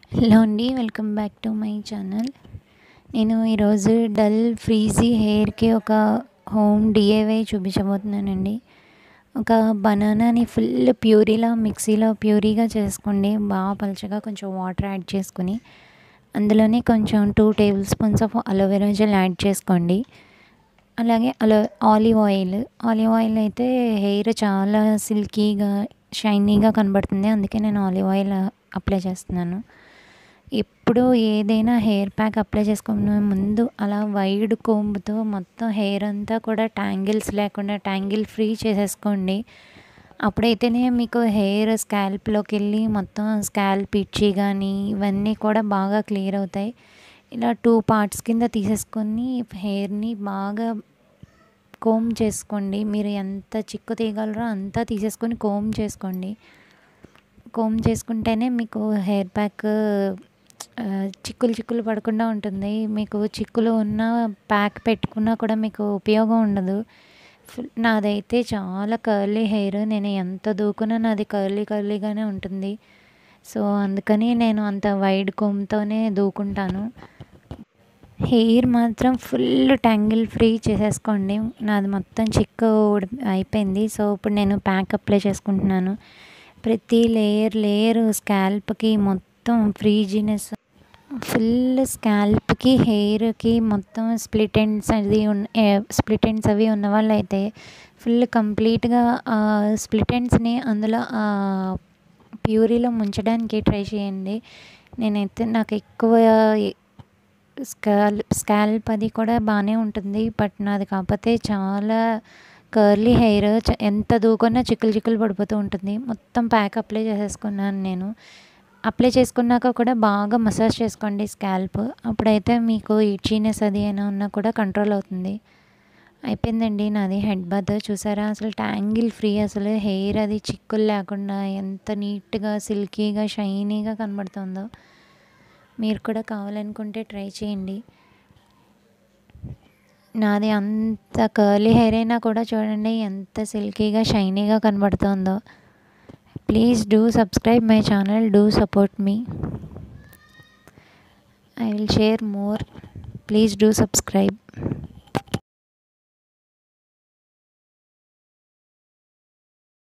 hello అండి welcome back to my channel నేను ఈరోజు డల్ ఫ్రీజీ హెయిర్కి ఒక హోమ్ డిఏవై చూపించబోతున్నానండి ఒక బనానాని ఫుల్ ప్యూరీలా మిక్సీలో ప్యూరీగా చేసుకోండి బాగా పలుచగా కొంచెం వాటర్ యాడ్ చేసుకుని అందులోనే కొంచెం two tablespoons of aloe vera gel add చేసుకోండి అలాగే aloe olive oil olive oil అయితే హెయిర్ చాలా సిల్కీగా షైనీగా కనబడుతుంది అందుకే నేను ఆలివ్ ఆయిల్ అప్లై చేస్తున్నాను ఎప్పుడు ఏదైనా హెయిర్ ప్యాక్ అప్లై చేసుకునే ముందు అలా వైడ్ కోంబుతో మొత్తం హెయిర్ అంతా కూడా ట్యాంగిల్స్ లేకుండా ట్యాంగిల్ ఫ్రీ చేసేసుకోండి అప్పుడైతేనే మీకు హెయిర్ స్కాల్ప్లోకి వెళ్ళి మొత్తం స్కాల్ప్ ఇచ్చి కానీ ఇవన్నీ కూడా బాగా క్లియర్ అవుతాయి ఇలా టూ పార్ట్స్ కింద తీసేసుకొని హెయిర్ని బాగా కోమ్ చేసుకోండి మీరు ఎంత చిక్కు తీయగలరో అంతా తీసేసుకొని కోమ్ చేసుకోండి కోమ్ చేసుకుంటేనే మీకు హెయిర్ ప్యాక్ చిక్కులు చిక్కులు పడకుండా ఉంటుంది మీకు చిక్కులు ఉన్న ప్యాక్ పెట్టుకున్నా కూడా మీకు ఉపయోగం ఉండదు నాదైతే చాలా కర్లీ హెయిర్ నేను ఎంత దూకున్నా నాది కర్లీ కర్లీగానే ఉంటుంది సో అందుకని నేను అంత వైడ్ కోమ్తోనే దూకుంటాను హెయిర్ మాత్రం ఫుల్ ట్యాంగిల్ ఫ్రీ చేసేసుకోండి నాది మొత్తం చిక్కు అయిపోయింది సో ఇప్పుడు నేను ప్యాక్ అప్లై చేసుకుంటున్నాను ప్రతి లేయర్ లేయర్ స్కాల్ప్కి మొత్తం ఫ్రీజినెస్ ఫుల్ స్కాల్ప్కి హెయిర్కి మొత్తం స్ప్లిట్ ఎండ్స్ అది స్ప్లిట్ ఎండ్స్ అవి ఉన్న వాళ్ళు అయితే ఫుల్ కంప్లీట్గా స్ప్లిట్ ఎండ్స్ని అందులో ప్యూరీలో ముంచడానికి ట్రై చేయండి నేనైతే నాకు ఎక్కువ స్కాల్ స్కాల్ప్ అది కూడా బాగానే ఉంటుంది బట్ నాది కాకపోతే చాలా కర్లీ హెయిర్ ఎంత దూకున్నా చిక్కులు చిక్కులు పడిపోతూ ఉంటుంది మొత్తం ప్యాక్ అప్లై చేసేసుకున్నాను నేను అప్లై చేసుకున్నాక కూడా బాగా మసాజ్ చేసుకోండి స్కాల్ప్ అప్పుడైతే మీకు ఇచ్చీనెస్ అది అయినా ఉన్నా కూడా కంట్రోల్ అవుతుంది అయిపోయిందండి నాది హెడ్ బాత్ చూసారా అసలు ట్యాంగిల్ ఫ్రీ అసలు హెయిర్ అది చిక్కులు లేకుండా ఎంత నీట్గా సిల్కీగా షైనీగా కనబడుతుందో మీరు కూడా కావాలనుకుంటే ట్రై చేయండి నాది అంత కర్లీ హెయిర్ అయినా కూడా చూడండి ఎంత సిల్కీగా షైనీగా కనబడుతుందో please do subscribe my channel do support me I will share more please do subscribe